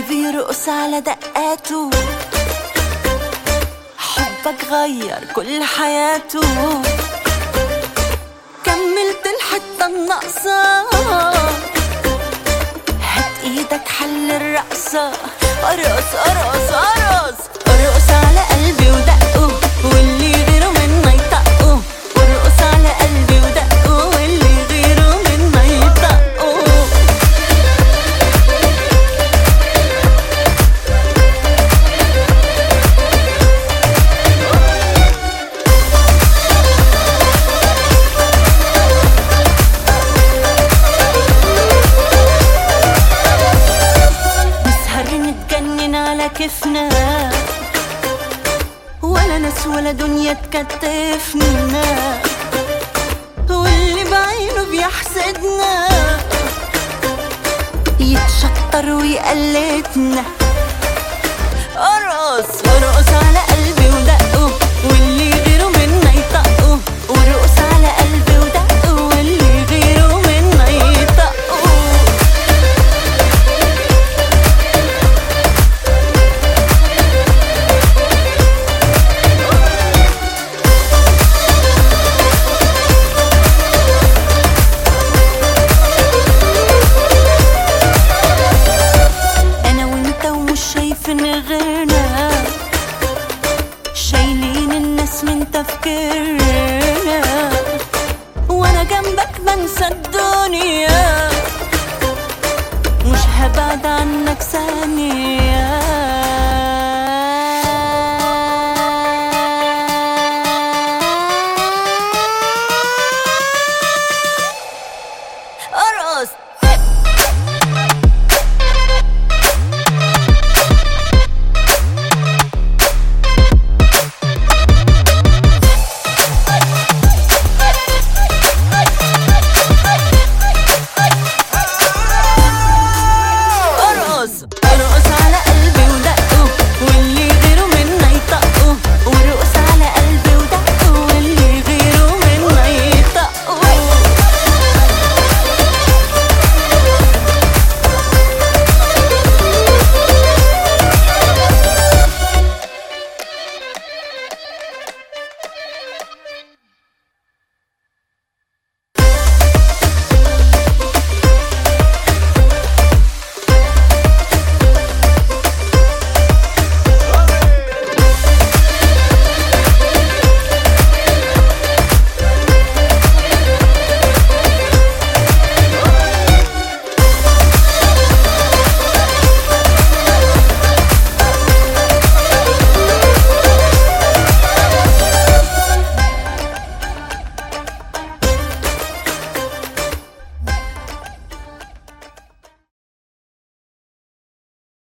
بيرقص على دقاته حبك غير كل حياته كملت الحتة الناقصة هات ايدك حل الرقصة ارقص ارقص ارقص ارقص على قلبي ودقه واللي غيره منا يطقه ارقص على قلبي ودقه واللي غيره منا يطقه نسهر نتجنن على كيفنا ولا ناس ولا دنيا تكتفنا واللي بعينه بيحسدنا يتشطر ويقلدنا ارقص ارقص على قلبي